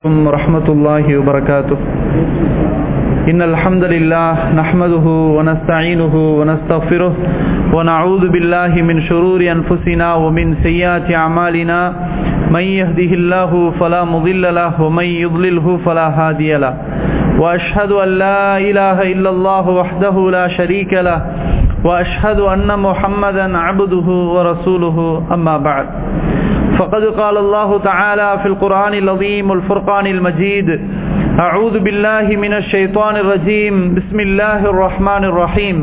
عليكم ورحمة الله وبركاته إن الحمد لله نحمده ونستعينه ونستغفره ونعوذ بالله من شرور أنفسنا ومن سيئات أعمالنا من يهده الله فلا مضل له ومن يضلله فلا هادي له وأشهد أن لا إله إلا الله وحده لا شريك له وأشهد أن محمدا عبده ورسوله أما بعد فقد قال الله تعالى في القرآن العظيم الفرقان المجيد أعوذ بالله من الشيطان الرجيم بسم الله الرحمن الرحيم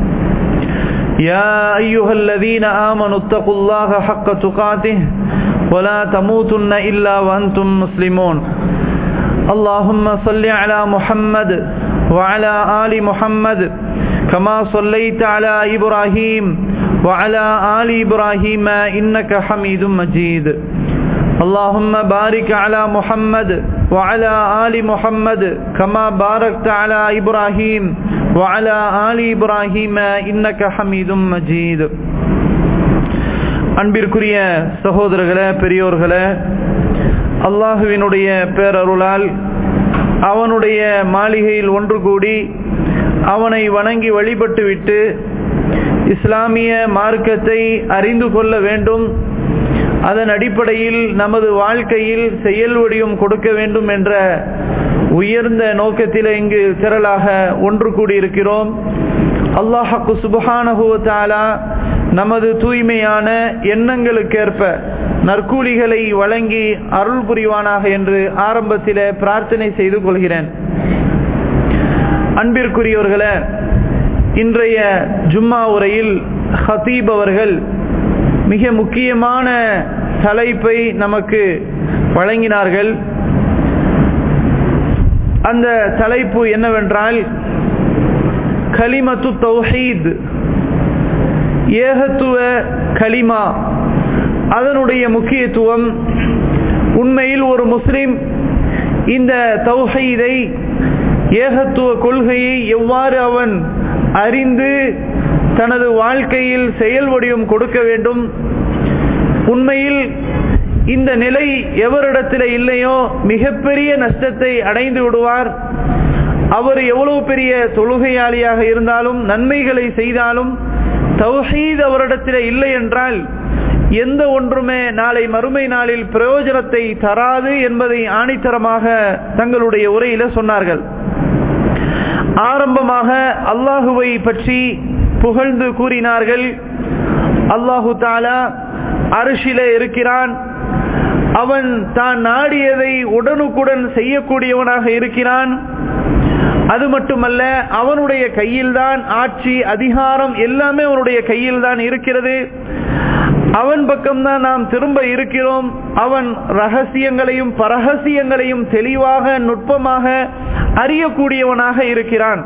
يا أيها الذين آمنوا اتقوا الله حق تقاته ولا تموتن إلا وأنتم مسلمون اللهم صل على محمد وعلى آل محمد كما صليت على إبراهيم وعلى آل إبراهيم إنك حميد مجيد اللهم بارك على محمد وعلى آل محمد كما باركت على إبراهيم وعلى آل إبراهيم إنك حميد مجيد அன்பிற்குரிய சகோதரர்களே பெரியோர்களே அல்லாஹுவினுடைய பேரருளால் அவனுடைய மாளிகையில் ஒன்று கூடி அவனை வணங்கி வழிபட்டுவிட்டு இஸ்லாமிய மார்க்கத்தை அறிந்து கொள்ள வேண்டும் அதன் அடிப்படையில் நமது வாழ்க்கையில் செயல் வடிவம் கொடுக்க வேண்டும் என்ற உயர்ந்த நோக்கத்தில் இங்கு திரளாக ஒன்று கூடியிருக்கிறோம் அல்லாஹு சுபஹானஹுவத்தாலா நமது தூய்மையான எண்ணங்களுக்கேற்ப நற்கூலிகளை வழங்கி அருள் புரிவானாக என்று ஆரம்பத்தில் பிரார்த்தனை செய்து கொள்கிறேன் அன்பிற்குரியவர்களே இன்றைய ஜும்மா உரையில் ஹத்தீப் அவர்கள் மிக முக்கியமான தலைப்பை நமக்கு வழங்கினார்கள் அந்த தலைப்பு என்னவென்றால் கலிமத்து தௌஹீத் ஏகத்துவ கலிமா அதனுடைய முக்கியத்துவம் உண்மையில் ஒரு முஸ்லிம் இந்த தௌஹீதை ஏகத்துவ கொள்கையை எவ்வாறு அவன் அறிந்து தனது வாழ்க்கையில் செயல் வடிவம் கொடுக்க வேண்டும் உண்மையில் இந்த நிலை எவரிடத்தில் இல்லையோ மிகப்பெரிய நஷ்டத்தை அடைந்து விடுவார் அவர் எவ்வளவு பெரிய தொழுகையாளியாக இருந்தாலும் நன்மைகளை செய்தாலும் தௌஹீத் அவரிடத்தில் இல்லை என்றால் எந்த ஒன்றுமே நாளை மறுமை நாளில் பிரயோஜனத்தை தராது என்பதை ஆணித்தரமாக தங்களுடைய உரையில சொன்னார்கள் ஆரம்பமாக அல்லாஹுவை பற்றி புகழ்ந்து கூறினார்கள் அல்லாஹு தாலா அரிசில இருக்கிறான் அவன் தான் நாடியதை உடனுக்குடன் செய்யக்கூடியவனாக இருக்கிறான் அது மட்டுமல்ல அவனுடைய கையில்தான் ஆட்சி அதிகாரம் எல்லாமே அவனுடைய கையில் தான் இருக்கிறது அவன் பக்கம்தான் நாம் திரும்ப இருக்கிறோம் அவன் ரகசியங்களையும் பரகசியங்களையும் தெளிவாக நுட்பமாக அறியக்கூடியவனாக இருக்கிறான்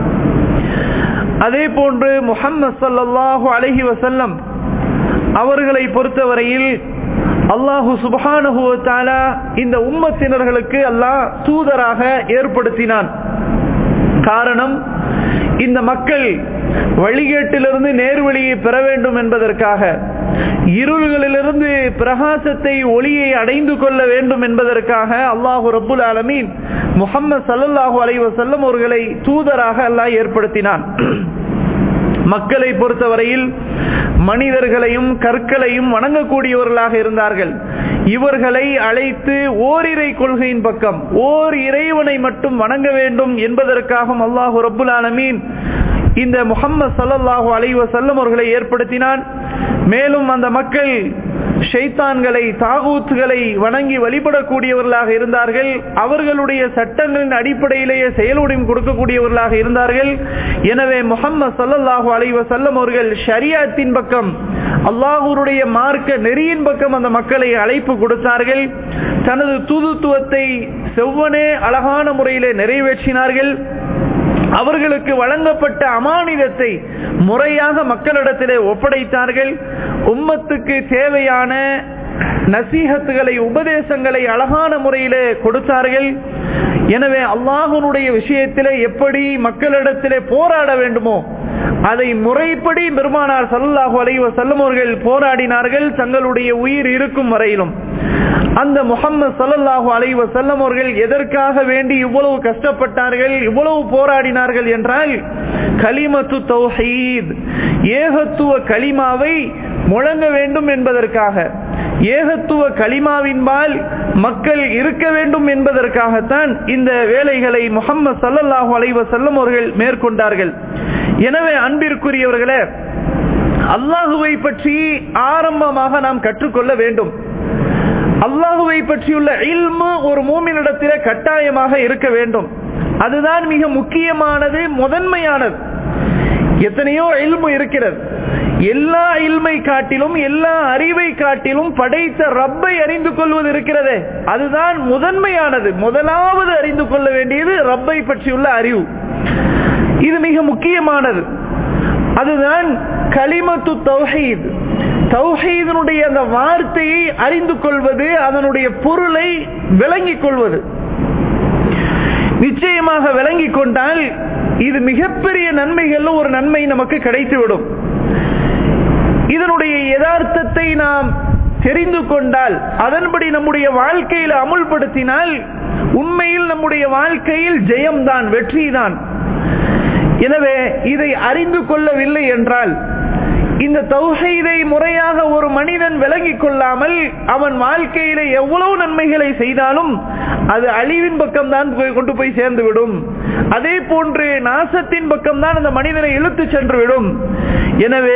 அதே போன்று முகம்மது சல்லாஹு அலஹி வசல்லம் அவர்களை பொறுத்தவரையில் அல்லாஹு சுபஹானுவத்தாலா இந்த உம்மத்தினர்களுக்கு அல்லாஹ் தூதராக ஏற்படுத்தினான் காரணம் இந்த மக்கள் வழிகேட்டிலிருந்து நேர்வழியை பெற வேண்டும் என்பதற்காக இருள்களிலிருந்து பிரகாசத்தை ஒளியை அடைந்து கொள்ள வேண்டும் என்பதற்காக அல்லாஹு ரபுல் ஆலமீன் முகமது சல்லாஹூ அலைவசல்லம் அவர்களை தூதராக அல்லாஹ் ஏற்படுத்தினான் மக்களை பொறுத்தவரையில் மனிதர்களையும் கற்களையும் வணங்கக்கூடியவர்களாக இருந்தார்கள் இவர்களை அழைத்து ஓரிரை கொள்கையின் பக்கம் ஓர் இறைவனை மட்டும் வணங்க வேண்டும் என்பதற்காகவும் அல்லாஹு ரபுல் ஆலமீன் இந்த முகம்மது சல்லாஹூ அலைவ செல்லம் அவர்களை ஏற்படுத்தினான் மேலும் அந்த மக்கள் ஷைத்தான்களை தாகூத்துகளை வணங்கி வழிபடக்கூடியவர்களாக இருந்தார்கள் அவர்களுடைய சட்டங்களின் அடிப்படையிலேயே செயலுடன் கொடுக்கக்கூடியவர்களாக இருந்தார்கள் எனவே முகம்மது சல்லல்லாஹு அலைவ செல்லம் அவர்கள் ஷரியாத்தின் பக்கம் அல்லாஹூருடைய மார்க்க நெறியின் பக்கம் அந்த மக்களை அழைப்பு கொடுத்தார்கள் தனது தூதுத்துவத்தை செவ்வனே அழகான முறையிலே நிறைவேற்றினார்கள் அவர்களுக்கு வழங்கப்பட்ட அமானிதத்தை முறையாக மக்களிடத்திலே ஒப்படைத்தார்கள் உம்மத்துக்கு தேவையான நசீகத்துகளை உபதேசங்களை அழகான முறையிலே கொடுத்தார்கள் எனவே அல்லாஹனுடைய விஷயத்திலே எப்படி மக்களிடத்திலே போராட வேண்டுமோ அதை முறைப்படி பெருமானார் சல்லாஹு அலைவ செல்லும் அவர்கள் போராடினார்கள் தங்களுடைய உயிர் இருக்கும் வரையிலும் அந்த முகம்மது சல்லல்லாஹு அலைஹி வஸல்லம் அவர்கள் எதற்காக வேண்டி இவ்வளவு கஷ்டப்பட்டார்கள் இவ்வளவு போராடினார்கள் என்றால் கலிமத்து தௌஹீத் ஏகத்துவ கலிமாவை முழங்க வேண்டும் என்பதற்காக ஏகத்துவ கலிமாவின்பால் மக்கள் இருக்க வேண்டும் என்பதற்காகத்தான் இந்த வேலைகளை முகம்மது சல்லல்லாஹு அலைஹி வஸல்லம் அவர்கள் மேற்கொண்டார்கள் எனவே அன்பிற்குரியவர்களே அல்லாஹுவை பற்றி ஆரம்பமாக நாம் கற்றுக்கொள்ள வேண்டும் அல்லாஹுவை பற்றியுள்ள இல்மு ஒரு மூமினிடத்திலே கட்டாயமாக இருக்க வேண்டும் அதுதான் மிக முக்கியமானது முதன்மையானது எத்தனையோ இல்மு இருக்கிறது எல்லா இல்மை காட்டிலும் எல்லா அறிவை காட்டிலும் படைத்த ரப்பை அறிந்து கொள்வது இருக்கிறதே அதுதான் முதன்மையானது முதலாவது அறிந்து கொள்ள வேண்டியது ரப்பை பற்றியுள்ள அறிவு இது மிக முக்கியமானது அதுதான் கலிமத்து தௌஹீத் தௌஹீதனுடைய அந்த வார்த்தையை அறிந்து கொள்வது அதனுடைய பொருளை விளங்கிக் கொள்வது நிச்சயமாக விளங்கிக் கொண்டால் இது மிகப்பெரிய நன்மைகள் ஒரு நன்மை நமக்கு கிடைத்துவிடும் இதனுடைய யதார்த்தத்தை நாம் தெரிந்து கொண்டால் அதன்படி நம்முடைய வாழ்க்கையில் அமுல்படுத்தினால் உண்மையில் நம்முடைய வாழ்க்கையில் ஜெயம்தான் வெற்றிதான் எனவே இதை அறிந்து கொள்ளவில்லை என்றால் இந்த தௌஹீதை முறையாக ஒரு மனிதன் விளங்கிக் கொள்ளாமல் அவன் வாழ்க்கையில எவ்வளவு நன்மைகளை செய்தாலும் அது அழிவின் பக்கம்தான் போய் கொண்டு போய் சேர்ந்து விடும் அதே போன்று நாசத்தின் பக்கம்தான் அந்த மனிதனை இழுத்து சென்று விடும் எனவே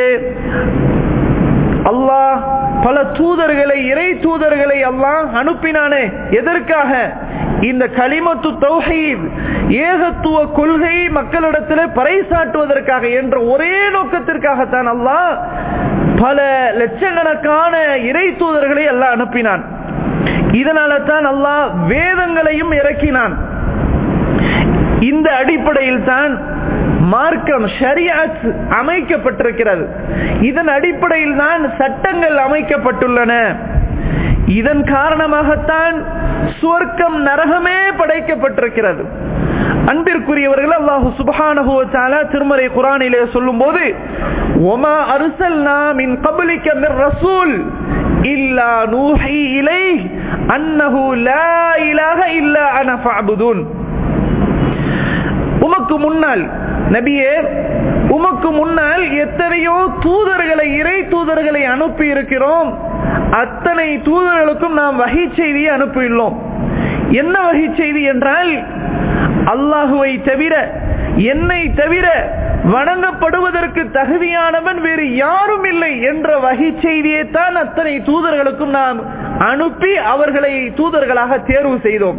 அல்லாஹ் பல தூதர்களை இறை தூதர்களை அல்லாஹ் அனுப்பினானே எதற்காக இந்த களிமத்து தௌஹீத் ஏகத்துவ கொள்கையை மக்களிடத்தில் பறைசாட்டுவதற்காக என்ற ஒரே நோக்கத்திற்காகத்தான் அல்லாஹ் பல லட்சக்கணக்கான இறை தூதர்களை அல்லாஹ் அனுப்பினான் இதனால தான் அல்லாஹ் வேதங்களையும் இறக்கினான் இந்த அடிப்படையில் தான் மார்க்கம் ஷரியாத் அமைக்கப்பட்டிருக்கிறது இதன் அடிப்படையில் தான் சட்டங்கள் அமைக்கப்பட்டுள்ளன இதன் காரணமாகத்தான் சுவர்க்கம் நரகமே படைக்கப்பட்டிருக்கிறது அன்பிற்குரியவர்கள் அல்லாஹு சுபஹானஹு வதஆலா திருமறை குர்ஆனிலே சொல்லும்போது வமா அர்சல்னா மின் கப்லிக மிர் ரசூல் இல்லா நூஹி இலைஹி அன்னஹு லா இலாஹ இல்லா அன ஃபஅபுதுன் உமக்கு முன்னால் நபியே உமக்கு முன்னால் எத்தனையோ தூதர்களை இறை தூதர்களை அனுப்பி இருக்கிறோம் அத்தனை தூதர்களுக்கும் நாம் வகை செய்தியை அனுப்பியுள்ளோம் என்ன வகை செய்தி என்றால் அல்லாஹுவை தவிர என்னை தவிர வணங்கப்படுவதற்கு தகுதியானவன் வேறு யாரும் இல்லை என்ற வகை செய்தியை தான் அத்தனை தூதர்களுக்கும் நாம் அனுப்பி அவர்களை தூதர்களாக தேர்வு செய்தோம்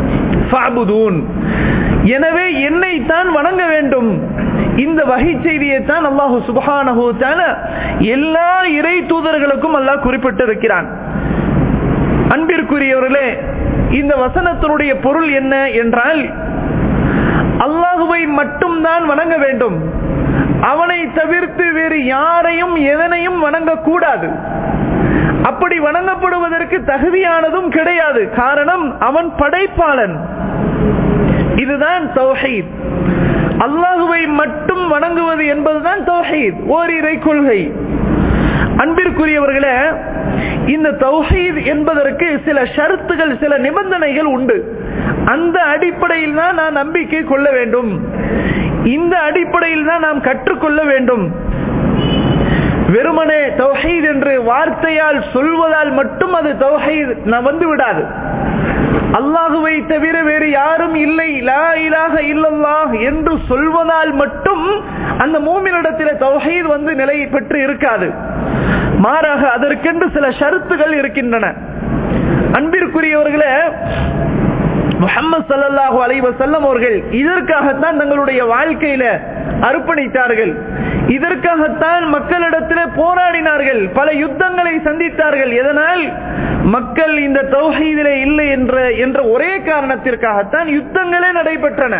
எனவே என்னை தான் வணங்க வேண்டும் இந்த வகை செய்தியை தான் அல்லாஹு சுபஹானஹு எல்லா இறை தூதர்களுக்கும் அல்லாஹ் குறிப்பிட்டிருக்கிறான் அன்பிற்குரியவர்களே இந்த வசனத்தினுடைய பொருள் என்ன என்றால் அல்லாஹுவை மட்டும்தான் வணங்க வேண்டும் அவனை தவிர்த்து வேறு யாரையும் எதனையும் வணங்கக்கூடாது அப்படி வணங்கப்படுவதற்கு தகுதியானதும் கிடையாது காரணம் அவன் படைப்பாளன் இதுதான் தௌஹீத் அல்லாஹுவை மட்டும் வணங்குவது என்பதுதான் தௌஹீத் ஓரிரை கொள்கை அன்பிற்குரியவர்களே இந்த தௌஹீத் என்பதற்கு சில ஷரத்துகள் சில நிபந்தனைகள் உண்டு அந்த அடிப்படையில் தான் நான் நம்பிக்கை கொள்ள வேண்டும் இந்த அடிப்படையில் தான் நாம் கற்றுக்கொள்ள வேண்டும் வெறுமனே தௌஹீத் என்று வார்த்தையால் சொல்வதால் மட்டும் அது தௌஹீத் வந்து விடாது அல்லாஹுவை தவிர வேறு யாரும் இல்லை லா இலாக இல்லல்லாஹ் என்று சொல்வதால் மட்டும் அந்த மூமினிடத்தில் தௌஹீத் வந்து நிலை பெற்று இருக்காது மாறாக அதற்கென்று சில ஷருத்துகள் இருக்கின்றன அன்பிற்குரியவர்களே முகமது சல்லாஹூ அலைவசல்லம் அவர்கள் இதற்காகத்தான் தங்களுடைய வாழ்க்கையில அர்ப்பணித்தார்கள் இதற்காகத்தான் மக்களிடத்தில் போராடினார்கள் பல யுத்தங்களை சந்தித்தார்கள் எதனால் மக்கள் இந்த தௌஹீதிலே இல்லை என்ற என்ற ஒரே காரணத்திற்காகத்தான் யுத்தங்களே நடைபெற்றன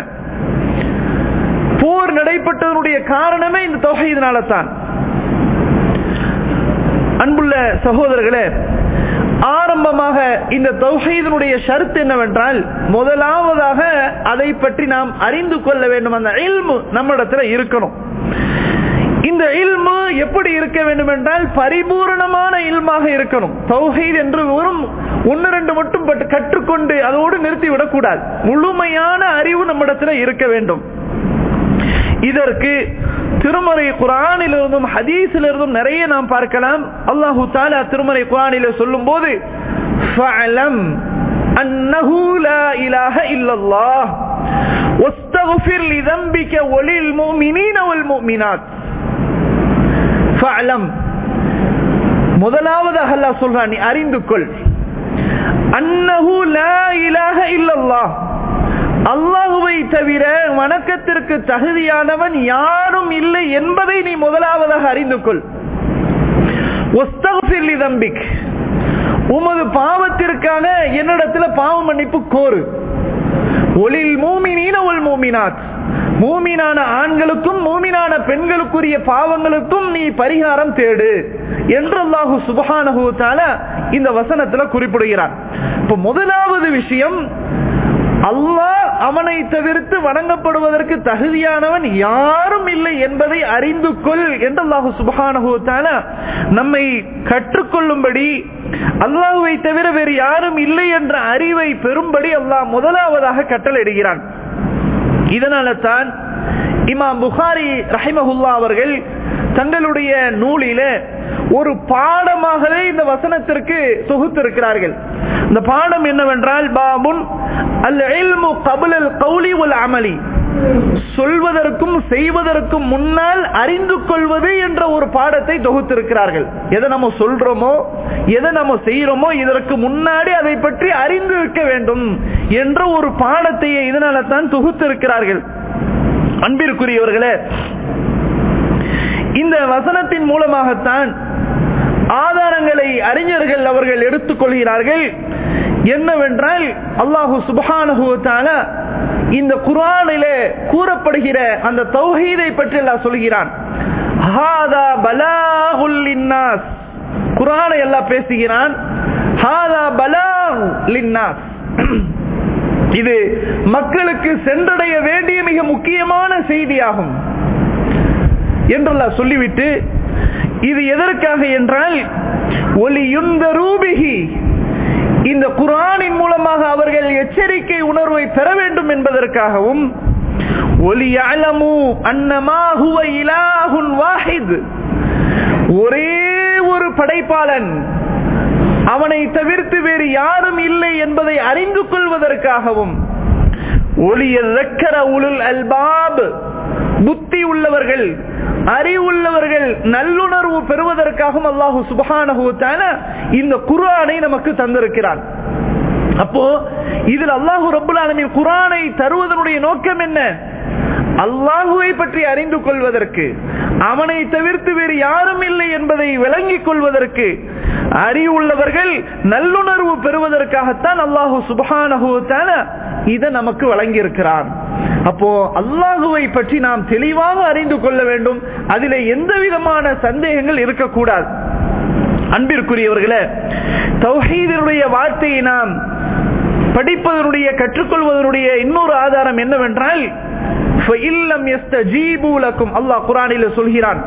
போர் நடைபெற்றதனுடைய காரணமே இந்த தொகையினால தான் அன்புள்ள சகோதரர்களே ஆரம்பமாக இந்த தௌஹீதனுடைய ஷர்த் என்னவென்றால் முதலாவதாக அதை பற்றி நாம் அறிந்து கொள்ள வேண்டும் அந்த இல்மு நம்மிடத்துல இருக்கணும் இந்த இல்மு எப்படி இருக்க வேண்டும் என்றால் பரிபூர்ணமான இல்மாக இருக்கணும் தௌஹீத் என்று வெறும் ஒன்னு ரெண்டு மட்டும் பட்டு கற்றுக்கொண்டு அதோடு நிறுத்தி விடக்கூடாது முழுமையான அறிவு நம்மிடத்துல இருக்க வேண்டும் இதற்கு திருமறை குரானிலிருந்தும் ஹதீஸிலிருந்தும் நிறைய நாம் பார்க்கலாம் அல்லாஹு தாலா திருமறை குரானில சொல்லும் போது أنه لا إله إلا الله واستغفر لذنبك وللمؤمنين والمؤمنات فاعلم முதலாவதாக அல்லாஹ் சொல்றான் நீ அறிந்து கொள் அன்னஹு லா இலாஹ இல்லல்லாஹ் அல்லாஹுவை தவிர வணக்கத்திற்கு தகுதியானவன் யாரும் இல்லை என்பதை நீ முதலாவதாக அறிந்து கொள் தம்பிக் உமது பாவத்திற்காக என்னிடத்துல பாவ மன்னிப்பு கோரு ஒளில் மூமினீன ஒல் மூமினாத் மூமினான ஆண்களுக்கும் மூமினான பெண்களுக்குரிய பாவங்களுக்கும் நீ பரிகாரம் தேடு என்று அல்லாஹு சுபஹானஹூத்தால இந்த வசனத்துல குறிப்பிடுகிறான் இப்ப முதலாவது விஷயம் அல்லாஹ் அவனை தவிர்த்து வணங்கப்படுவதற்கு தகுதியானவன் யாரும் இல்லை என்பதை அறிந்து கொள் என்று அல்லாஹு சுபஹானஹூத்தால நம்மை கற்றுக்கொள்ளும்படி அல்லாஹுவை தவிர வேறு யாரும் இல்லை என்ற அறிவை பெறும்படி அல்லாஹ் முதலாவதாக கட்டளையிடுகிறான் இதனால தான் இமாம் புகாரி ரஹிமஹுல்லா அவர்கள் தங்களுடைய நூலில ஒரு பாடமாகவே இந்த வசனத்திற்கு தொகுத்திருக்கிறார்கள் இந்த பாடம் என்னவென்றால் பாபுன் அல் இல்மு கபுல் கௌலி உல் அமலி சொல்வதற்கும் செய்வதற்கும் முன்னால் அறிந்து கொள்வது என்ற ஒரு பாடத்தை தொகுத்திருக்கிறார்கள் எதை நம்ம சொல்றோமோ எதை நம்ம செய்யறோமோ இதற்கு முன்னாடி அதை பற்றி அறிந்து இருக்க வேண்டும் என்ற ஒரு பாடத்தை இதனால தான் தொகுத்திருக்கிறார்கள் அன்பிற்குரியவர்களே இந்த வசனத்தின் மூலமாகத்தான் ஆதாரங்களை அறிஞர்கள் அவர்கள் எடுத்துக் கொள்கிறார்கள் என்னவென்றால் அல்லாஹு சுபஹானுவத்தால இந்த குரானிலே கூறப்படுகிற அந்த தௌஹீதை பற்றி எல்லாம் சொல்கிறான் குரானை எல்லாம் பேசுகிறான் இது மக்களுக்கு சென்றடைய வேண்டிய மிக முக்கியமான செய்தியாகும் என்றெல்லாம் சொல்லிவிட்டு இது எதற்காக என்றால் ஒலியுந்த ரூபிகி இந்த குரானின் மூலமாக அவர்கள் எச்சரிக்கை உணர்வை பெற வேண்டும் என்பதற்காகவும் ஒலியலமு அன்னமாகுவ இலாகுன் வாஹித் ஒரே ஒரு படைப்பாளன் அவனை தவிர்த்து வேறு யாரும் இல்லை என்பதை அறிந்து கொள்வதற்காகவும் ஒளிய உலுல் அல்பாப் புத்தி உள்ளவர்கள் அறிவுள்ளவர்கள் நல்லுணர்வு பெறுவதற்காகவும் அல்லாஹு சுபஹானஹூத்தான இந்த குரானை நமக்கு தந்திருக்கிறான் அப்போ இதில் அல்லாஹு ரபுல் ஆலமின் குரானை தருவதனுடைய நோக்கம் என்ன அல்லாஹுவை பற்றி அறிந்து கொள்வதற்கு அவனை தவிர்த்து வேறு யாரும் இல்லை என்பதை விளங்கிக் கொள்வதற்கு அறிவுள்ளவர்கள் நல்லுணர்வு பெறுவதற்காகத்தான் அல்லாஹு சுபஹானஹூத்தான இதை நமக்கு வழங்கி இருக்கிறான் அப்போ அல்லாஹுவை பற்றி நாம் தெளிவாக அறிந்து கொள்ள வேண்டும் அதில் எந்த விதமான சந்தேகங்கள் இருக்கக்கூடாது அன்பிற்குரியவர்களே தௌஹீதனுடைய வார்த்தையை நாம் படிப்பதனுடைய கற்றுக்கொள்வதனுடைய இன்னொரு ஆதாரம் என்னவென்றால் அல்லாஹ் குரானில் சொல்கிறான்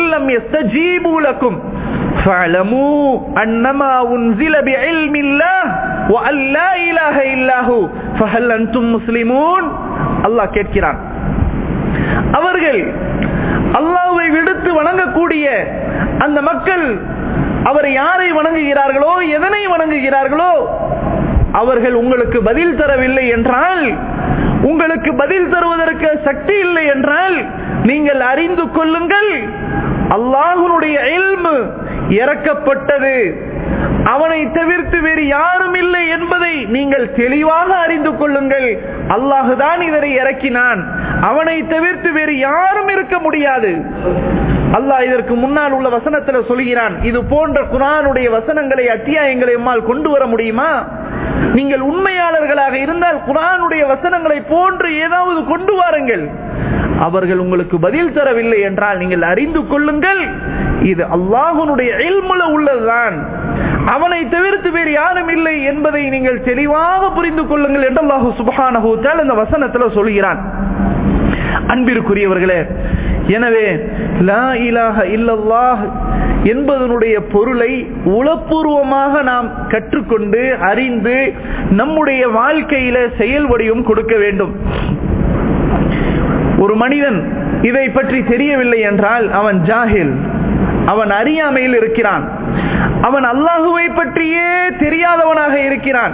فاعلموا أنما أنزل بعلم الله وأن لا إله إلا هو فهل أنتم مسلمون அல்லாஹ் கேட்கிறான் அவர்கள் அல்லாஹ்வை விடுத்து வணங்கக்கூடிய அந்த மக்கள் அவர் யாரை வணங்குகிறார்களோ எதனை வணங்குகிறார்களோ அவர்கள் உங்களுக்கு பதில் தரவில்லை என்றால் உங்களுக்கு பதில் தருவதற்கு சக்தி இல்லை என்றால் நீங்கள் அறிந்து கொள்ளுங்கள் அல்லாஹுனுடைய எல்மு இறக்கப்பட்டது அவனை தவிர்த்து வேறு யாரும் இல்லை என்பதை நீங்கள் தெளிவாக அறிந்து கொள்ளுங்கள் அல்லாஹுதான் இதனை இறக்கினான் அவனை தவிர்த்து வேறு யாரும் இருக்க முடியாது அல்லாஹ் இதற்கு முன்னால் உள்ள வசனத்துல சொல்கிறான் இது போன்ற குரானுடைய வசனங்களை அத்தியாயங்களை எம்மால் கொண்டு வர முடியுமா நீங்கள் உண்மையாளர்களாக இருந்தால் குரானுடைய வசனங்களை போன்று ஏதாவது கொண்டு வாருங்கள் அவர்கள் உங்களுக்கு பதில் தரவில்லை என்றால் நீங்கள் அறிந்து கொள்ளுங்கள் இது அல்லாஹுனுடைய எல்முல உள்ளதுதான் அவனை தவிர்த்து வேறு யாரும் இல்லை என்பதை நீங்கள் தெளிவாக புரிந்து கொள்ளுங்கள் என்று அல்லாஹு சுபஹானஹூத்தால் இந்த வசனத்துல சொல்கிறான் அன்பிற்குரியவர்களே எனவே லா இலாஹ இல்லல்லாஹ் என்பதனுடைய பொருளை உளப்பூர்வமாக நாம் கற்றுக்கொண்டு அறிந்து நம்முடைய வாழ்க்கையில செயல் வடிவம் கொடுக்க வேண்டும் ஒரு மனிதன் இதை பற்றி தெரியவில்லை என்றால் அவன் ஜாஹில் அவன் அறியாமையில் இருக்கிறான் அவன் அல்லாஹுவை பற்றியே தெரியாதவனாக இருக்கிறான்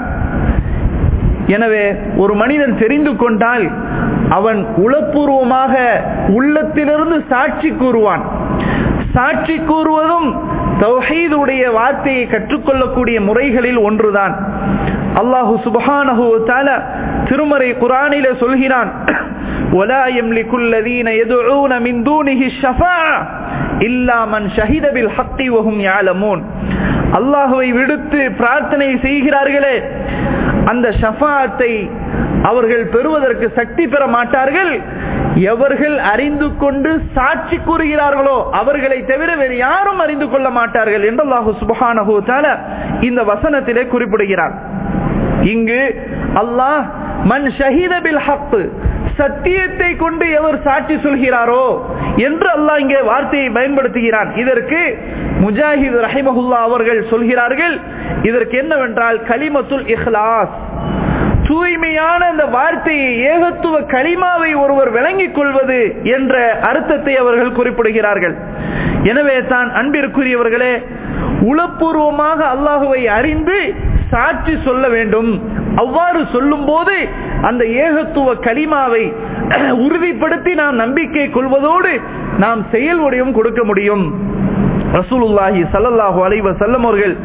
எனவே ஒரு மனிதன் தெரிந்து கொண்டால் அவன் உளப்பூர்வமாக உள்ளத்திலிருந்து சாட்சி கூறுவான் சாட்சி கூறுவதும் தௌஹீதுடைய வார்த்தையை கற்றுக்கொள்ளக்கூடிய முறைகளில் ஒன்றுதான் அல்லாஹு சுபஹானஹு தஆலா திருமறை குர்ஆனிலே சொல்கிறான் ولا يملك الذين يدعون من دونه الشفاعة إلا من شهد بالحق وهم يعلمون அல்லாஹுவை விடுத்து பிரார்த்தனை செய்கிறார்களே அந்த ஷஃபாத்தை அவர்கள் பெறுவதற்கு சக்தி பெற மாட்டார்கள் எவர்கள் அறிந்து கொண்டு சாட்சி கூறுகிறார்களோ அவர்களை தவிர வேறு யாரும் அறிந்து கொள்ள மாட்டார்கள் என்று அல்லாஹு சுபஹானஹு தஆலா இந்த வசனத்திலே குறிப்பிடுகிறார் இங்கு அல்லாஹ் மன் ஷஹீத பில் ஹக் சத்தியத்தை கொண்டு எவர் சாட்சி சொல்கிறாரோ என்று அல்லாஹ் இங்கே வார்த்தையை பயன்படுத்துகிறான் இதற்கு முஜாஹித் ரஹிமஹுல்லா அவர்கள் சொல்கிறார்கள் இதற்கு என்னவென்றால் கலிமத்துல் இஹ்லாஸ் தூய்மையான அந்த வார்த்தையை ஏகத்துவ களிமாவை ஒருவர் விளங்கிக் கொள்வது என்ற அர்த்தத்தை அவர்கள் குறிப்பிடுகிறார்கள் எனவே தான் அன்பிற்குரியவர்களே உளப்பூர்வமாக அல்லாஹுவை அறிந்து சாட்சி சொல்ல வேண்டும் அவ்வாறு சொல்லும் போது அந்த ஏகத்துவ களிமாவை உறுதிப்படுத்தி நாம் நம்பிக்கை கொள்வதோடு நாம் செயல் வடிவம் கொடுக்க முடியும் ரசூலுல்லாஹி சல்லல்லாஹு அலைவ செல்லம் அவர்கள்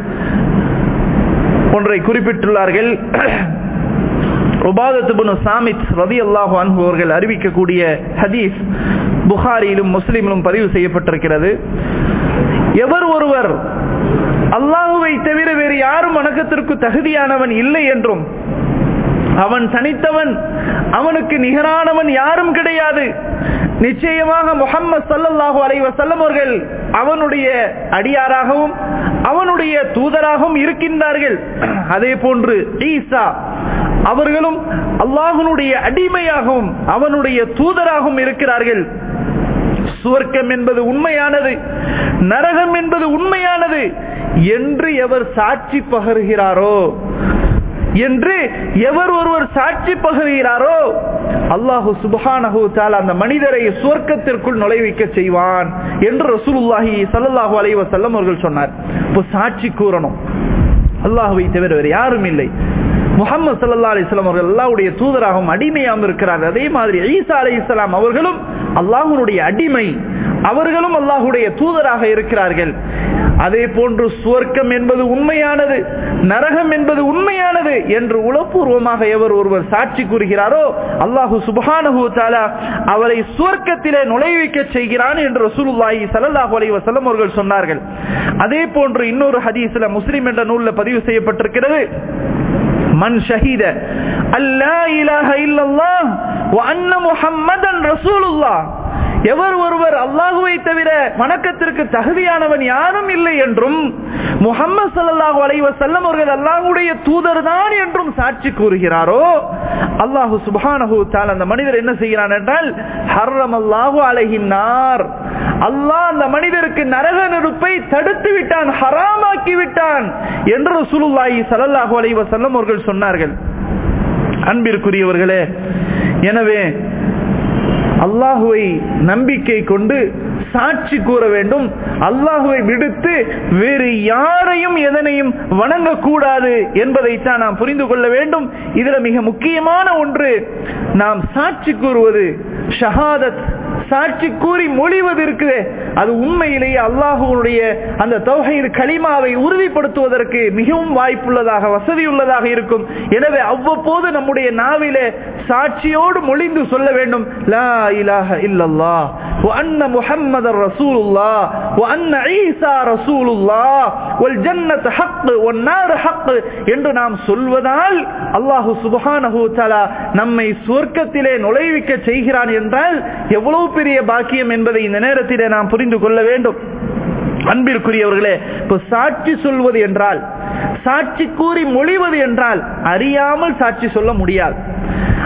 ஒன்றை குறிப்பிட்டுள்ளார்கள் உபாதத்துபுனு சாமித் ரதி அல்லாஹு அன்பு அவர்கள் அறிவிக்கக்கூடிய ஹதீஸ் புகாரியிலும் முஸ்லிமிலும் பதிவு செய்யப்பட்டிருக்கிறது எவர் ஒருவர் அல்லாஹுவை தவிர வேறு யாரும் வணக்கத்திற்கு தகுதியானவன் இல்லை என்றும் அவன் தனித்தவன் அவனுக்கு நிகரானவன் யாரும் கிடையாது நிச்சயமாக முகம்மது சல்லல்லாஹு அலைவ செல்லம் அவர்கள் அவனுடைய அடியாராகவும் அவனுடைய தூதராகவும் இருக்கின்றார்கள் அதே போன்று ஈசா அவர்களும் அல்லாஹனுடைய அடிமையாகவும் அவனுடைய தூதராகவும் இருக்கிறார்கள் சுவர்க்கம் என்பது உண்மையானது நரகம் என்பது உண்மையானது என்று எவர் சாட்சி பகர்கிறாரோ என்று எவர் ஒருவர் சாட்சி பகர்கிறாரோ அல்லாஹு சுபஹானஹு தால அந்த மனிதரை சுவர்க்கத்திற்குள் நுழைவிக்க செய்வான் என்று ரசூலுல்லாஹி சல்லல்லாஹு அலைஹி வஸல்லம் அவர்கள் சொன்னார் இப்போ சாட்சி கூறணும் அல்லாஹுவை தவிர வேறு யாரும் இல்லை முகமது சல்லா அலிஸ்லாம் அவர்கள் அல்லாவுடைய தூதராகவும் அடிமையாகவும் இருக்கிறார் அதே மாதிரி ஈசா அலி இஸ்லாம் அவர்களும் அல்லாஹுடைய அடிமை அவர்களும் அல்லாஹுடைய தூதராக இருக்கிறார்கள் அதே போன்று சுவர்க்கம் என்பது உண்மையானது நரகம் என்பது உண்மையானது என்று உளப்பூர்வமாக எவர் ஒருவர் சாட்சி கூறுகிறாரோ அல்லாஹு சுபஹானஹு தாலா அவரை சுவர்க்கத்திலே நுழைவிக்க செய்கிறான் என்று ரசூலுல்லாஹி ஸல்லல்லாஹு அலைஹி வஸல்லம் அவர்கள் சொன்னார்கள் அதே போன்று இன்னொரு ஹதீஸ்ல முஸ்லிம் என்ற நூல்ல பதிவு செய்யப்பட்டிருக்கிறது மன் ஷஹீத அல்லா இலாஹ இல்லல்லாஹ் வ அன்ன முஹம்மதன் ரசூலுல்லாஹ் எவர் ஒருவர் அல்லாஹுவை தவிர வணக்கத்திற்கு தகுதியானவன் யாரும் இல்லை என்றும் முகமது சல்லாஹூ அலைவ செல்லம் அவர்கள் அல்லாஹுடைய தூதர் தான் என்றும் சாட்சி கூறுகிறாரோ அல்லாஹு சுபானஹு தால் அந்த மனிதர் என்ன செய்கிறான் என்றால் ஹர்ரம் அல்லாஹு அலைகின்னார் அல்லாஹ் அந்த மனிதருக்கு நரக நெருப்பை தடுத்து விட்டான் ஹராமாக்கி விட்டான் என்று சுலுல்லாஹி சல்லாஹூ அலைவ செல்லம் அவர்கள் சொன்னார்கள் அன்பிற்குரியவர்களே எனவே அல்லாஹுவை நம்பிக்கை கொண்டு சாட்சி கூற வேண்டும் அல்லாஹுவை விடுத்து வேறு யாரையும் எதனையும் வணங்கக்கூடாது என்பதைத்தான் நாம் புரிந்து கொள்ள வேண்டும் இதுல மிக முக்கியமான ஒன்று நாம் சாட்சி கூறுவது ஷஹாதத் சாட்சி கூறி மொழிவது இருக்குது அது உண்மையிலேயே அல்லாஹுடைய அந்த தொகையில் களிமாவை உறுதிப்படுத்துவதற்கு மிகவும் வாய்ப்புள்ளதாக வசதியுள்ளதாக இருக்கும் எனவே அவ்வப்போது நம்முடைய நாவிலே சாட்சியோடு மொழிந்து சொல்ல வேண்டும் லா இலாஹ இல்லல்லா وأن محمد رسول الله وأن عيسى رسول الله والجنة حق والنار حق என்று நாம் சொல்வதால் அல்லாஹு சுபஹானஹு தஆலா நம்மை சுவர்க்கத்திலே நுழைவிக்க செய்கிறான் என்றால் எவ்வளவு பெரிய பாக்கியம் என்பதை இந்த நேரத்திலே நாம் புரிந்து கொள்ள வேண்டும் அன்பிற்குரியவர்களே இப்போ சாட்சி சொல்வது என்றால் சாட்சி கூறி மொழிவது என்றால் அறியாமல் சாட்சி சொல்ல முடியாது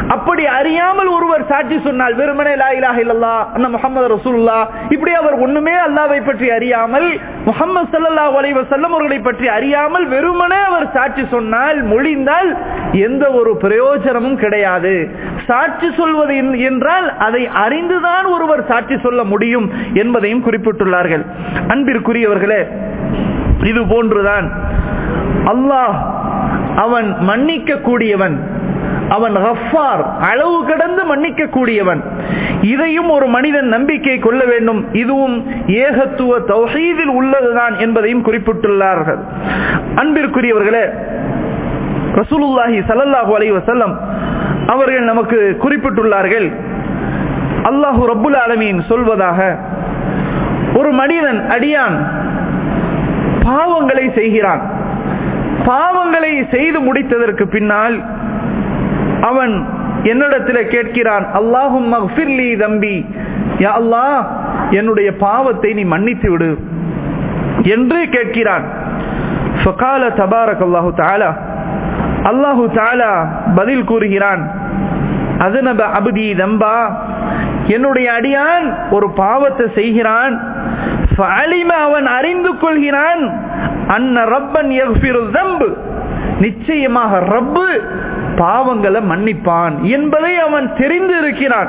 அப்படி அறியாமல் ஒருவர் சாட்சி சொன்னால் வெறுமனே லா இலாஹ இல்லல்லா அந்த முகமது ரசூல்லா இப்படி அவர் ஒண்ணுமே அல்லாவை பற்றி அறியாமல் முகமது சல்லா அலைவ செல்லம் அவர்களை பற்றி அறியாமல் வெறுமனே அவர் சாட்சி சொன்னால் மொழிந்தால் எந்த ஒரு பிரயோஜனமும் கிடையாது சாட்சி சொல்வது என்றால் அதை அறிந்துதான் ஒருவர் சாட்சி சொல்ல முடியும் என்பதையும் குறிப்பிட்டுள்ளார்கள் அன்பிற்குரியவர்களே இது போன்றுதான் அல்லாஹ் அவன் மன்னிக்க கூடியவன் அவன் ஹஃபார் அளவு கடந்து மன்னிக்க கூடியவன் இதையும் ஒரு மனிதன் நம்பிக்கை கொள்ள வேண்டும் இதுவும் ஏகத்துவ தௌஹீதில் உள்ளதுதான் என்பதையும் குறிப்பிட்டுள்ளார்கள் அன்பிற்குரியவர்களே ரசூலுல்லாஹி சல்லல்லாஹு அலைஹி வஸல்லம் அவர்கள் நமக்கு குறிப்பிட்டுள்ளார்கள் அல்லாஹு ரப்புல் ஆலமீன் சொல்வதாக ஒரு மனிதன் அடியான் பாவங்களை செய்கிறான் பாவங்களை செய்து முடித்ததற்கு பின்னால் அவன் என்னிடத்தில் கேட்கிறான் அல்லாஹும் மஃபிர்லி தம்பி யா அல்லாஹ் என்னுடைய பாவத்தை நீ மன்னித்து விடு என்று கேட்கிறான் ஃபகால தபாரக் அல்லாஹு தாலா அல்லாஹு தாலா பதில் கூறுகிறான் அதுநப அபுதி தம்பா என்னுடைய அடியான் ஒரு பாவத்தை செய்கிறான் அவன் அறிந்து கொள்கிறான் அன்ன ரப்பன் தம்பு நிச்சயமாக ரப்பு பாவங்களை மன்னிப்பான் என்பதை அவன் தெரிந்து இருக்கிறான்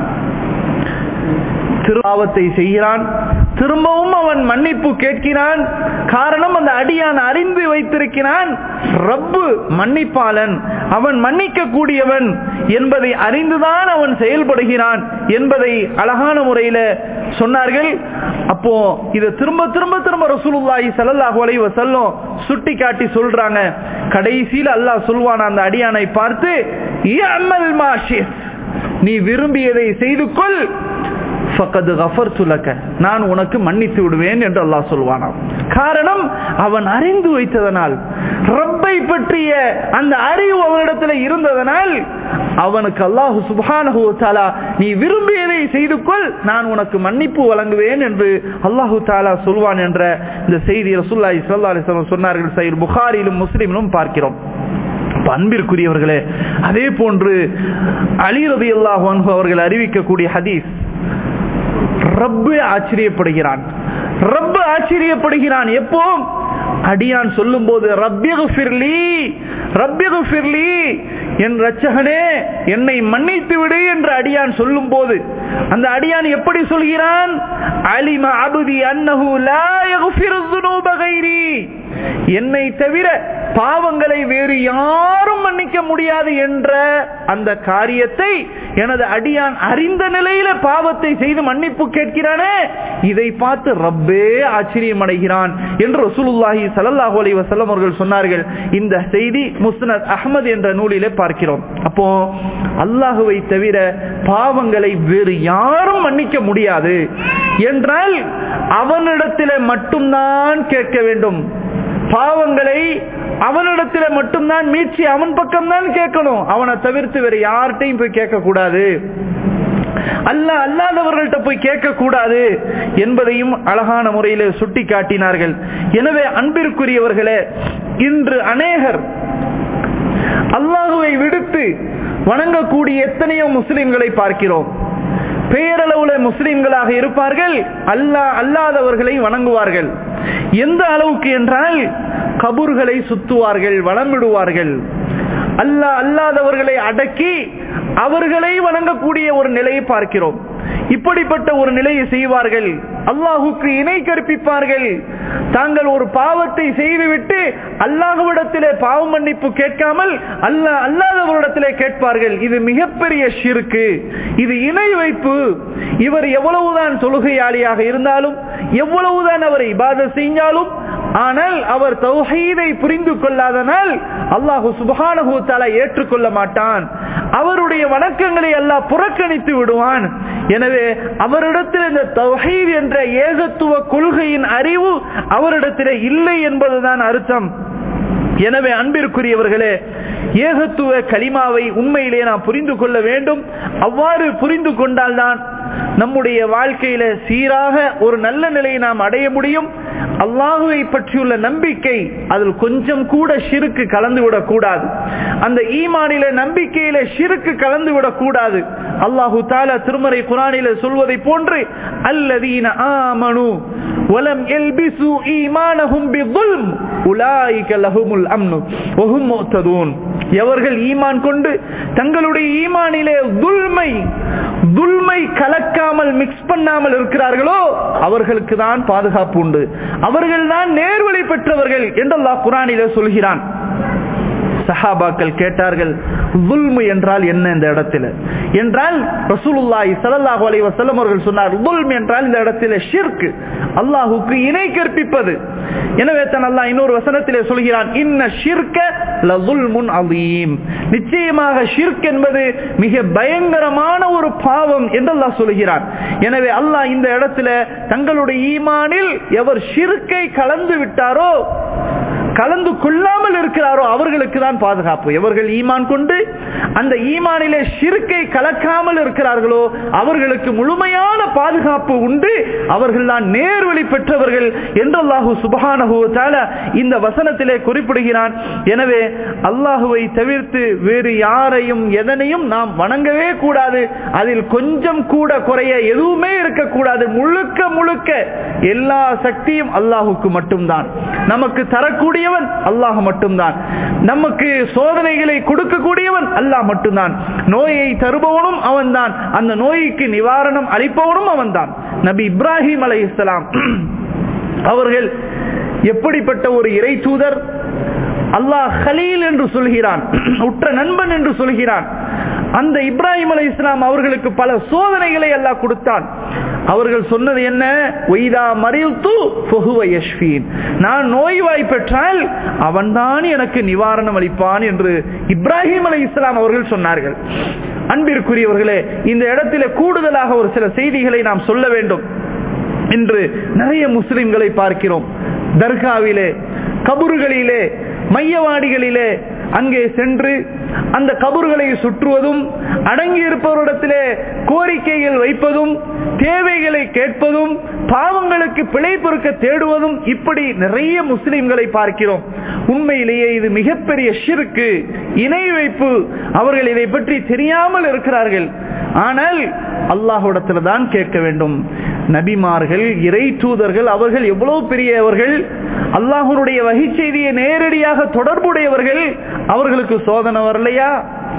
திருபாவத்தை செய்கிறான் திரும்பவும் அவன் மன்னிப்பு கேட்கிறான் காரணம் அந்த அடியான் அறிந்து வைத்திருக்கிறான் ரப்பு மன்னிப்பாளன் அவன் மன்னிக்க கூடியவன் என்பதை அறிந்துதான் அவன் செயல்படுகிறான் என்பதை அழகான முறையில சொன்னார்கள் அப்போ இதை திரும்ப திரும்ப திரும்ப ரசூலுல்லாஹி ஸல்லல்லாஹு அலைஹி வஸல்லம் சுட்டி காட்டி சொல்றாங்க கடைசியில் அல்லாஹ் சொல்வான் அந்த அடியானை பார்த்து யஅமல் மாஷிஸ் நீ விரும்பியதை செய்து கொள் ஃபகது கஃபர்து லக நான் உனக்கு மன்னித்து விடுவேன் என்று அல்லாஹ் சொல்வானாம் காரணம் அவன் அறிந்து வைத்ததனால் ரப்பை பற்றிய அந்த அறிவு அவனிடத்தில் இருந்ததனால் அவனுக்கு அல்லாஹு சுபானஹு தாலா நீ விரும்பியதை செய்து கொள் நான் உனக்கு மன்னிப்பு வழங்குவேன் என்று அல்லாஹு தாலா சொல்வான் என்ற இந்த செய்தி ரசூல்லாஹி ஸல்லல்லாஹு அலைஹி வஸல்லம் சொன்னார்கள் சைர் புகாரிலும் முஸ்லிமிலும் பார்க்கிறோம் அன்பிற்குரியவர்களே அதே போன்று அலி ரபி அல்லாஹ் அவர்கள் அறிவிக்கக்கூடிய ஹதீஸ் ரப்பு ஆச்சரியப்படுகிறான் ரப்பு ஆச்சரியப்படுகிறான் எப்போ அடியான் சொல்லும் போது ரப்பியகுஃபிர்லி ரப்பியகுஃபிர்லி என் ரச்சகனே என்னை மன்னித்து விடு என்று அடியான் சொல்லும் போது அந்த அடியான் எப்படி சொல்கிறான் அலிம அபுதி அன்னஹு லா யகுஃபிரு ذுனூப கைரி என்னை தவிர பாவங்களை வேறு யாரும் மன்னிக்க முடியாது என்ற அந்த காரியத்தை எனது அடியான் அறிந்த நிலையில பாவத்தை செய்து மன்னிப்பு கேட்கிறானே இதை பார்த்து ரப்பே ஆச்சரியம் அடைகிறான் என்று ரசூலுல்லாஹி ஸல்லல்லாஹு அலைஹி வஸல்லம் அவர்கள் சொன்னார்கள் இந்த செய்தி முஸ்னத் அஹ்மத் என்ற நூலிலே பார்க்கிறோம் அப்போ அல்லாஹுவை தவிர பாவங்களை வேறு யாரும் மன்னிக்க முடியாது என்றால் அவனிடத்திலே மட்டும்தான் கேட்க வேண்டும் பாவங்களை அவனிடத்துல மட்டும்தான் மீட்சி அவன் பக்கம் தான் கேட்கணும் அவனை தவிர்த்து வேற யார்கிட்டையும் போய் கேட்க கூடாது அல்ல அல்லாதவர்கள்ட்ட போய் கேட்க கூடாது என்பதையும் அழகான முறையில் சுட்டி காட்டினார்கள் எனவே அன்பிற்குரியவர்களே இன்று அநேகர் அல்லாஹுவை விடுத்து வணங்கக்கூடிய எத்தனையோ முஸ்லிம்களை பார்க்கிறோம் பேரளவுல முஸ்லிம்களாக இருப்பார்கள் அல்லா அல்லாதவர்களை வணங்குவார்கள் எந்த அளவுக்கு என்றால் கபூர்களை சுத்துவார்கள் வளமிடுவார்கள் அல்லா அல்லாதவர்களை அடக்கி அவர்களை வணங்கக்கூடிய ஒரு நிலையை பார்க்கிறோம் இப்படிப்பட்ட ஒரு நிலையை செய்வார்கள் அல்லாஹுக்கு இணை கற்பிப்பார்கள் தாங்கள் ஒரு பாவத்தை செய்துவிட்டு அல்லாஹுவிடத்திலே பாவ மன்னிப்பு கேட்காமல் அல்ல அல்லாதவரிடத்திலே கேட்பார்கள் இது மிகப்பெரிய ஷிருக்கு இது இணை வைப்பு இவர் எவ்வளவுதான் தொழுகையாளியாக இருந்தாலும் எவ்வளவுதான் அவர் இபாத செஞ்சாலும் ஆனால் அவர் தௌஹீதை புரிந்து கொள்ளாதனால் அல்லாஹு சுபஹானஹு தஆலா ஏற்றுக்கொள்ள மாட்டான் அவருடைய வணக்கங்களை அல்லாஹ் புறக்கணித்து விடுவான் எனவே அவரிடத்தில் இந்த தௌஹீத் என்ற ஏகத்துவ கொள்கையின் அறிவு அவரிடத்தில் இல்லை என்பதுதான் அர்த்தம் எனவே அன்பிற்குரியவர்களே ஏகத்துவ கலிமாவை உண்மையிலே நாம் புரிந்து கொள்ள வேண்டும் அவ்வாறு புரிந்து கொண்டால்தான் நம்முடைய வாழ்க்கையில சீராக ஒரு நல்ல நிலையை நாம் அடைய முடியும் அல்லாஹுவை பற்றியுள்ள நம்பிக்கை அதில் கொஞ்சம் கூட ஷிருக்கு கலந்து விடக்கூடாது அந்த ஈமானில நம்பிக்கையில ஷிருக்கு கலந்து விடக்கூடாது அல்லாஹு தாலா திருமறை குரானில சொல்வதை போன்று அல்லதீன ஆமனு வலம் எல்பிசு ஈமானஹும் பிظுல்ம் உலாயிக லஹுமுல் அம்னு வஹும் முஹ்ததூன் எவர்கள் ஈமான் கொண்டு தங்களுடைய ஈமானிலே துல்மை துல்மை கலக்காமல் மிக்ஸ் பண்ணாமல் இருக்கிறார்களோ அவர்களுக்கு தான் பாதுகாப்பு உண்டு அவர்கள் தான் நேர்வழி பெற்றவர்கள் என்று அல்லாஹ் குரானிலே சொல்கிறான் சஹாபாக்கள் கேட்டார்கள் துல்மு என்றால் என்ன இந்த இடத்துல என்றால் ரசூலுல்லாஹி ஸல்லல்லாஹு அலைஹி வஸல்லம் அவர்கள் சொன்னார் துல்ம் என்றால் இந்த இடத்துல ஷிர்க் அல்லாஹ்வுக்கு இணை கற்பிப்பது எனவே தான் அல்லாஹ் இன்னொரு வசனத்திலே சொல்கிறான் இன்ன ஷிர்க லதுல்முன் அதீம் நிச்சயமாக ஷிர்க் என்பது மிக பயங்கரமான ஒரு பாவம் என்று அல்லாஹ் சொல்கிறான் எனவே அல்லாஹ் இந்த இடத்துல தங்களுடைய ஈமானில் எவர் ஷிர்க்கை கலந்து விட்டாரோ கலந்து கொள்ளாமல் இருக்கிறாரோ அவர்களுக்கு தான் பாதுகாப்பு எவர்கள் ஈமான் கொண்டு அந்த ஈமானிலே ஷிர்க்கை கலக்காமல் இருக்கிறார்களோ அவர்களுக்கு முழுமையான பாதுகாப்பு உண்டு அவர்கள் தான் நேர்வழி பெற்றவர்கள் என்று அல்லாஹு சுபஹானஹு தஆலா இந்த வசனத்திலே குறிப்பிடுகிறான் எனவே அல்லாஹுவை தவிர்த்து வேறு யாரையும் எதனையும் நாம் வணங்கவே கூடாது அதில் கொஞ்சம் கூட குறைய எதுவுமே இருக்கக்கூடாது முழுக்க முழுக்க எல்லா சக்தியும் அல்லாஹுக்கு மட்டும்தான் நமக்கு தரக்கூடியவன் அல்லாஹ் மட்டும்தான் நமக்கு சோதனைகளை கொடுக்கக்கூடியவன் அல்லாஹ் மட்டும்தான் நோயை தருபவனும் அவன்தான் அந்த நோய்க்கு நிவாரணம் அளிப்பவனும் அவன்தான் நபி இப்ராஹிம் அலை இஸ்லாம் அவர்கள் எப்படிப்பட்ட ஒரு இறை தூதர் அல்லாஹ் ஹலீல் என்று சொல்கிறான் உற்ற நண்பன் என்று சொல்கிறான் அந்த இப்ராஹிம் அலை இஸ்லாம் அவர்களுக்கு பல சோதனைகளை அல்லாஹ் கொடுத்தான் அவர்கள் சொன்னது என்ன ஒய்தா மறில்து யஷ்வீன் நான் நோய்வாய் பெற்றால் அவன்தான் எனக்கு நிவாரணம் அளிப்பான் என்று இப்ராஹிம் அலை இஸ்லாம் அவர்கள் சொன்னார்கள் அன்பிற்குரியவர்களே இந்த இடத்திலே கூடுதலாக ஒரு சில செய்திகளை நாம் சொல்ல வேண்டும் இன்று நிறைய முஸ்லிம்களை பார்க்கிறோம் தர்காவிலே கபுர்களிலே மையவாடிகளிலே அங்கே சென்று அந்த கபர்களை சுற்றுவதும் அடங்கி இருப்பவரிடத்திலே கோரிக்கைகள் வைப்பதும் தேவைகளை கேட்பதும் பாவங்களுக்கு பிழை பொறுக்க தேடுவதும் இப்படி நிறைய முஸ்லிம்களை பார்க்கிறோம் உண்மையிலேயே இது மிகப்பெரிய ஷிருக்கு இணை வைப்பு அவர்கள் இதை பற்றி தெரியாமல் இருக்கிறார்கள் ஆனால் அல்லாஹுடத்துல தான் கேட்க வேண்டும் நபிமார்கள் இறை தூதர்கள் அவர்கள் எவ்வளவு பெரியவர்கள் அல்லாஹனுடைய வகை செய்தியை நேரடியாக தொடர்புடையவர்கள் அவர்களுக்கு சோதனை வரலையா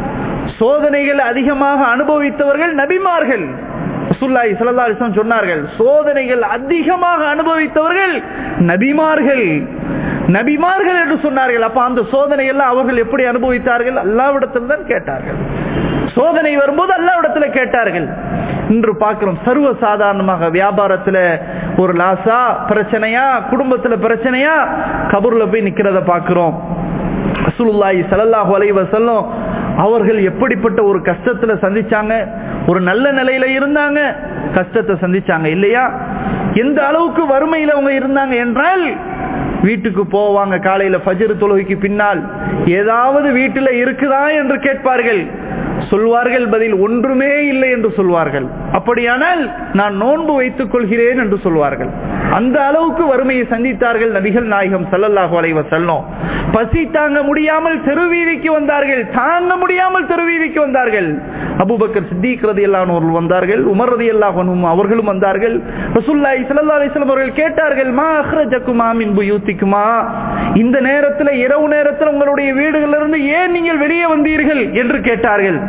சோதனைகள் அதிகமாக அனுபவித்தவர்கள் நபிமார்கள் சுல்லாய் சல்லாசம் சொன்னார்கள் சோதனைகள் அதிகமாக அனுபவித்தவர்கள் நபிமார்கள் நபிமார்கள் என்று சொன்னார்கள் அப்ப அந்த சோதனை எல்லாம் அவர்கள் எப்படி அனுபவித்தார்கள் அல்லாவிடத்தில் தான் கேட்டார்கள் சோதனை வரும்போது அல்லாவிடத்துல கேட்டார்கள் இன்று பார்க்கிறோம் சர்வ சாதாரணமாக வியாபாரத்துல ஒரு லாசா பிரச்சனையா குடும்பத்துல பிரச்சனையா கபூர்ல போய் நிக்கிறத பார்க்கிறோம் ரசூலுல்லாஹி ஸல்லல்லாஹு அலைஹி வஸல்லம் அவர்கள் எப்படிப்பட்ட ஒரு கஷ்டத்துல சந்திச்சாங்க ஒரு நல்ல நிலையில இருந்தாங்க கஷ்டத்தை சந்திச்சாங்க இல்லையா எந்த அளவுக்கு வறுமையில அவங்க இருந்தாங்க என்றால் வீட்டுக்கு போவாங்க காலையில ஃபஜர் தொழுகைக்கு பின்னால் ஏதாவது வீட்டில் இருக்குதா என்று கேட்பார்கள் சொல்வார்கள் பதில் ஒன்றுமே இல்லை என்று சொல்வார்கள் அப்படியானால் நான் நோன்பு வைத்துக் கொள்கிறேன் என்று சொல்வார்கள் அந்த அளவுக்கு வறுமையை சந்தித்தார்கள் நபிகள் நாயகம் சல்லல்லாஹு அலைவ செல்லும் பசி தாங்க முடியாமல் தெருவீதிக்கு வந்தார்கள் தாங்க முடியாமல் தெருவீதிக்கு வந்தார்கள் அபுபக்கர் சித்திக் ரதி அல்லானவர்கள் வந்தார்கள் உமர் ரதி அல்லாஹனும் அவர்களும் வந்தார்கள் ரசுல்லாய் சல்லா அலிஸ்லாம் அவர்கள் கேட்டார்கள் மா அஹ்ரஜக்குமா மின் புயூத்திக்குமா இந்த நேரத்தில் இரவு நேரத்தில் உங்களுடைய வீடுகளிலிருந்து ஏன் நீங்கள் வெளியே வந்தீர்கள் என்று கேட்டார்கள்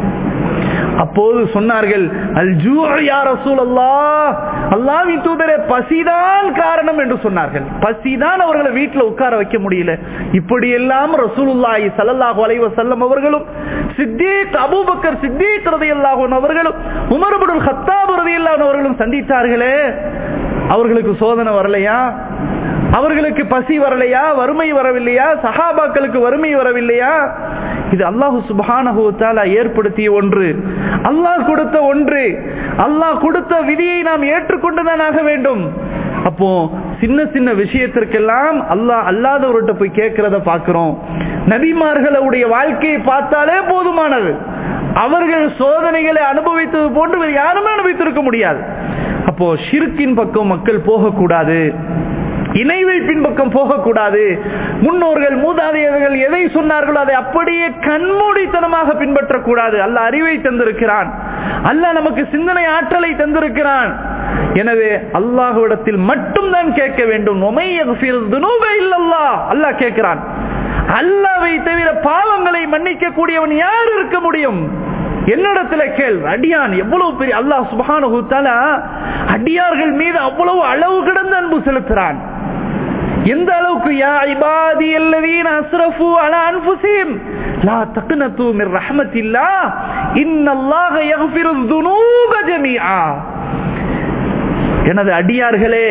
அப்போது சொன்னார்கள் அல் ரசூல் அல்லாஹ் அல்லாவின் தூதரே பசிதான் காரணம் என்று சொன்னார்கள் பசிதான் அவர்களை வீட்டில் உட்கார வைக்க முடியல இப்படி எல்லாம் ரசூலுல்லாஹி ஸல்லல்லாஹு அலைஹி வஸல்லம் அவர்களும் சித்தீக் அபூபக்கர் சித்தீக் ரலியல்லாஹு அன்ஹு அவர்களும் உமர் இப்னு கத்தாப் ரலியல்லாஹு அன்ஹு அவர்களும் சந்தித்தார்களே அவர்களுக்கு சோதனை வரலையா அவர்களுக்கு பசி வரலையா வறுமை வரவில்லையா சஹாபாக்களுக்கு வறுமை வரவில்லையா இது அல்லாஹு சுபானஹூத்தாலா ஏற்படுத்திய ஒன்று அல்லாஹ் கொடுத்த ஒன்று அல்லாஹ் கொடுத்த விதியை நாம் ஏற்றுக்கொண்டுதான் ஆக வேண்டும் அப்போ சின்ன சின்ன விஷயத்திற்கெல்லாம் அல்லாஹ் அல்லாதவர்கிட்ட போய் கேட்கிறத பார்க்கிறோம் நபிமார்களுடைய வாழ்க்கையை பார்த்தாலே போதுமானது அவர்கள் சோதனைகளை அனுபவித்தது போன்று வேறு யாருமே அனுபவித்திருக்க முடியாது அப்போ ஷிர்கின் பக்கம் மக்கள் போகக்கூடாது இணை வைப்பின் பக்கம் போகக்கூடாது முன்னோர்கள் மூதாதையர்கள் எதை சொன்னார்களோ அதை அப்படியே கண்மூடித்தனமாக பின்பற்றக்கூடாது அல்ல அறிவை தந்திருக்கிறான் அல்ல நமக்கு சிந்தனை ஆற்றலை தந்திருக்கிறான் எனவே அல்லாஹுவிடத்தில் மட்டும்தான் கேட்க வேண்டும் அல்லாஹ் கேட்கிறான் அல்லாவை தவிர பாவங்களை மன்னிக்க கூடியவன் யார் இருக்க முடியும் என்னிடத்துல கேள் அடியான் எவ்வளவு பெரிய அல்லாஹ் சுபானுத்தால அடியார்கள் மீது அவ்வளவு அளவு கிடந்த அன்பு செலுத்துறான் எந்த அளவுக்கு யா இபாதி அல்லதீன அஸ்ரஃபு அலா அன்ஃபுஸிஹிம் லா தக்னது மின் ரஹ்மத்தில்லாஹ் இன்னல்லாஹ யக்ஃபிரு ذுனூப ஜமீஆ எனது அடியார்களே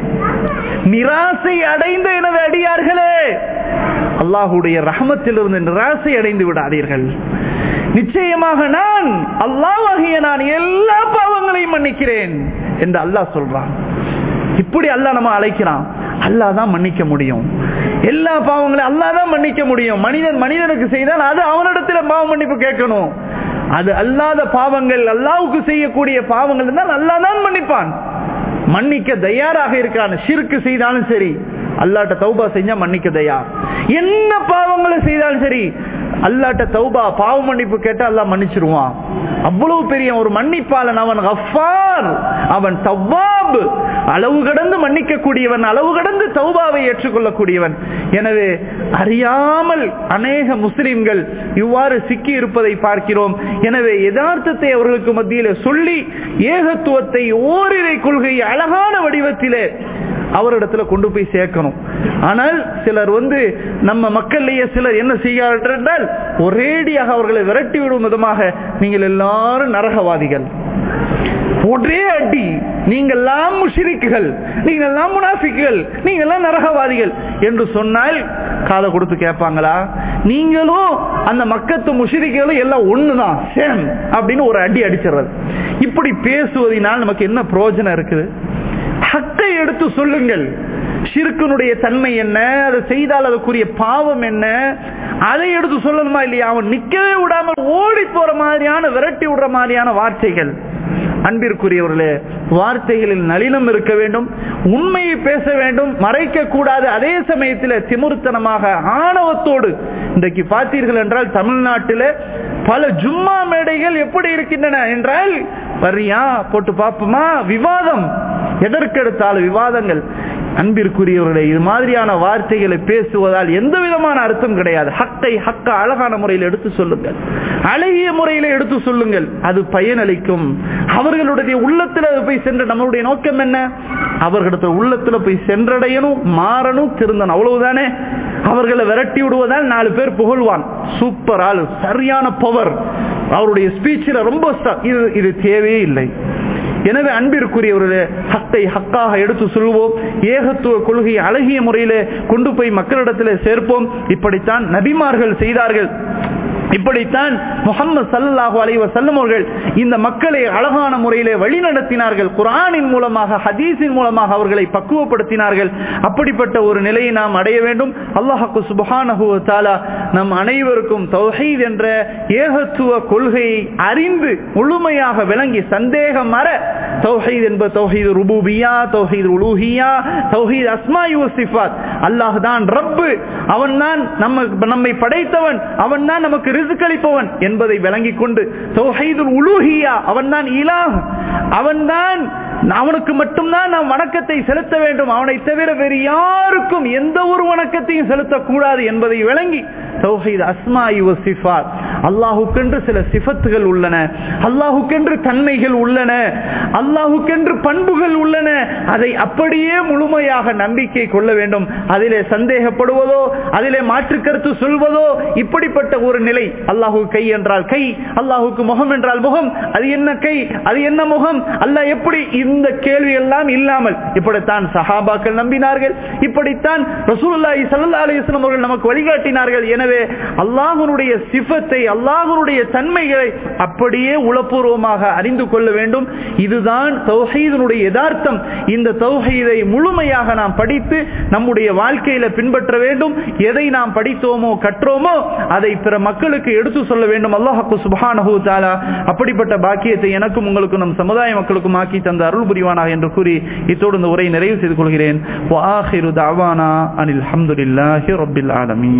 நிராசை அடைந்த எனது அடியார்களே அல்லாஹுடைய ரஹமத்திலிருந்து நிராசை அடைந்து விடாதீர்கள் நிச்சயமாக நான் அல்லாஹாகிய நான் எல்லா பாவங்களையும் மன்னிக்கிறேன் என்று அல்லாஹ் சொல்றான் இப்படி அல்லாஹ் நம்ம அழைக்கிறான் அல்லாஹ் தான் மன்னிக்க முடியும் எல்லா பாவங்களையும் அல்லாஹ் தான் மன்னிக்க முடியும் மனிதன் மனிதனுக்கு செய்தால் அது அவனிடத்துல பாவ மன்னிப்பு கேட்கணும் அது அல்லாத பாவங்கள் அல்லாவுக்கு செய்யக்கூடிய பாவங்கள் இருந்தால் அல்லாஹ் தான் மன்னிப்பான் மன்னிக்க தயாராக இருக்கான் ஷிருக்கு செய்தாலும் சரி அல்லாட்ட தௌபா செஞ்சா மன்னிக்க தயார் என்ன பாவங்களை செய்தாலும் சரி அல்லாட்ட தௌபா பாவ மன்னிப்பு கேட்டா அல்லாஹ் மன்னிச்சிருவான் அவ்வளவு பெரிய ஒரு மன்னிப்பாளன் அவன் கஃபார் அவன் தவ்வாப் அளவு கடந்து மன்னிக்க கூடியவன் அளவு கடந்து தௌபாவை ஏற்றுக்கொள்ளக்கூடியவன் எனவே அறியாமல் அநேக முஸ்லிம்கள் இவ்வாறு சிக்கி இருப்பதை பார்க்கிறோம் எனவே யதார்த்தத்தை அவர்களுக்கு மத்தியில சொல்லி ஏகத்துவத்தை ஓரிரை கொள்கையை அழகான வடிவத்திலே அவரிடத்துல கொண்டு போய் சேர்க்கணும் ஆனால் சிலர் வந்து நம்ம மக்கள்லயே சிலர் என்ன செய்கிறார்கள் என்றால் ஒரேடியாக அவர்களை விரட்டி விடும் விதமாக நீங்கள் எல்லாரும் நரகவாதிகள் ஒரே அடி நீங்கள் எல்லாம் முஷிரிக்குகள் நீங்கள் எல்லாம் முனாஃபிக்குகள் நீங்கள் எல்லாம் நரகவாதிகள் என்று சொன்னால் காதை கொடுத்து கேட்பாங்களா நீங்களும் அந்த மக்கத்து முஷிரிக்குகளும் எல்லாம் ஒண்ணுதான் சேம் அப்படின்னு ஒரு அடி அடிச்சிடுறது இப்படி பேசுவதனால் நமக்கு என்ன பிரயோஜனம் இருக்குது ஹக்கை எடுத்து சொல்லுங்கள் ஷிர்கனுடைய தன்மை என்ன அதை செய்தால் அதுக்குரிய பாவம் என்ன அதை எடுத்து சொல்லணுமா இல்லையா அவன் நிக்கவே விடாமல் ஓடி போற மாதிரியான விரட்டி விடுற மாதிரியான வார்த்தைகள் அன்பிற்குரியவர்களே வார்த்தைகளில் நளினம் இருக்க வேண்டும் உண்மையை பேச வேண்டும் மறைக்க கூடாது அதே சமயத்தில் திமுருத்தனமாக ஆணவத்தோடு இன்றைக்கு பார்த்தீர்கள் என்றால் தமிழ்நாட்டில் பல ஜும்மா மேடைகள் எப்படி இருக்கின்றன என்றால் வரியா போட்டு பார்ப்போமா விவாதம் எதற்கெடுத்தாலும் விவாதங்கள் அன்பிற்குரியவர்களே இது மாதிரியான வார்த்தைகளை பேசுவதால் எந்த விதமான அர்த்தம் கிடையாது ஹக்கை ஹக்க அழகான முறையில் எடுத்து சொல்லுங்கள் அழகிய முறையில் எடுத்து சொல்லுங்கள் அது பயனளிக்கும் அவர்களுடைய உள்ளத்தில் அது போய் சென்று நம்மளுடைய நோக்கம் என்ன அவர்களுடைய உள்ளத்தில் போய் சென்றடையணும் மாறணும் திருந்தணும் அவ்வளவுதானே அவர்களை விரட்டி விடுவதால் நாலு பேர் புகழ்வான் சூப்பர் ஆளு சரியான பவர் அவருடைய ஸ்பீச்சில் ரொம்ப இது இது தேவையே இல்லை எனவே அன்பிற்குரியவர்களே ஹக்கை ஹக்காக எடுத்து சொல்வோம் ஏகத்துவ கொள்கையை அழகிய முறையிலே கொண்டு போய் மக்களிடத்தில் சேர்ப்போம் இப்படித்தான் நபிமார்கள் செய்தார்கள் இப்படித்தான் முகமது சல்லாஹூ அலைவ செல்லம் அவர்கள் இந்த மக்களை அழகான முறையிலே வழி நடத்தினார்கள் குரானின் மூலமாக ஹதீஸின் மூலமாக அவர்களை பக்குவப்படுத்தினார்கள் அப்படிப்பட்ட ஒரு நிலையை நாம் அடைய வேண்டும் அல்லாஹாக்கு சுபஹானஹு தாலா நம் அனைவருக்கும் தௌஹீத் என்ற ஏகத்துவ கொள்கையை அறிந்து முழுமையாக விளங்கி சந்தேகம் மற தௌஹீத் என்பது தௌஹீது ருபூபியா தௌஹீது உலூஹியா தௌஹீத் அஸ்மா யூசிஃபாத் அல்லாஹ் தான் ரப்பு அவன் தான் நம்ம நம்மை படைத்தவன் அவன் தான் நமக்கு ரிசுக் அளிப்பவன் என்பதை விளங்கிக் கொண்டு தௌஹீதுல் உலூஹியா அவன் தான் இலாஹ் அவன் தான் அவனுக்கு மட்டும்தான் நாம் வணக்கத்தை செலுத்த வேண்டும் அவனை தவிர வேறு யாருக்கும் எந்த ஒரு வணக்கத்தையும் செலுத்தக்கூடாது என்பதை விளங்கி தௌஹீத் அஸ்மா சிஃபாத் அல்லாஹுக்கென்று சில சிஃபத்துகள் உள்ளன அல்லாஹுக்கென்று தன்மைகள் உள்ளன அல்லாஹுக்கென்று பண்புகள் உள்ளன அதை அப்படியே முழுமையாக நம்பிக்கை கொள்ள வேண்டும் அதிலே சந்தேகப்படுவதோ அதிலே மாற்று கருத்து சொல்வதோ இப்படிப்பட்ட ஒரு நிலை அல்லாஹு கை என்றால் கை அல்லாஹுக்கு முகம் என்றால் முகம் அது என்ன கை அது என்ன முகம் அல்லாஹ் எப்படி இந்த கேள்வி எல்லாம் இல்லாமல் இப்படித்தான் சஹாபாக்கள் நம்பினார்கள் இப்படித்தான் ரசூலுல்லாஹி ஸல்லல்லாஹு அலைஹி வஸல்லம் அவர்கள் நமக்கு வழிகாட்டினார்கள் எனவே அல்லாஹ்வுடைய சிஃபத்தை அல்லாஹ்வுடைய தன்மைகளை அப்படியே உளப்பூர்வமாக அறிந்து கொள்ள வேண்டும் இதுதான் தௌஹீதனுடைய யதார்த்தம் இந்த தௌஹீதை முழுமையாக நாம் படித்து நம்முடைய வாழ்க்கையில பின்பற்ற வேண்டும் எதை நாம் படித்தோமோ கற்றோமோ அதை பிற மக்களுக்கு எடுத்து சொல்ல வேண்டும் அல்லாஹு சுப்ஹானஹு தஆலா அப்படிப்பட்ட பாக்கியத்தை எனக்கும் உங்களுக்கும் நம் சமுதாய மக்களுக்கும் ஆக்கி தந்த அருள் புரிவானாக என்று கூறி இத்தோடு இந்த உரை நிறைவு செய்து கொள்கிறேன் வ ஆஹிரு தஅவானா அனில் ஹம்துலில்லாஹி ரப்பில் ஆலமீன்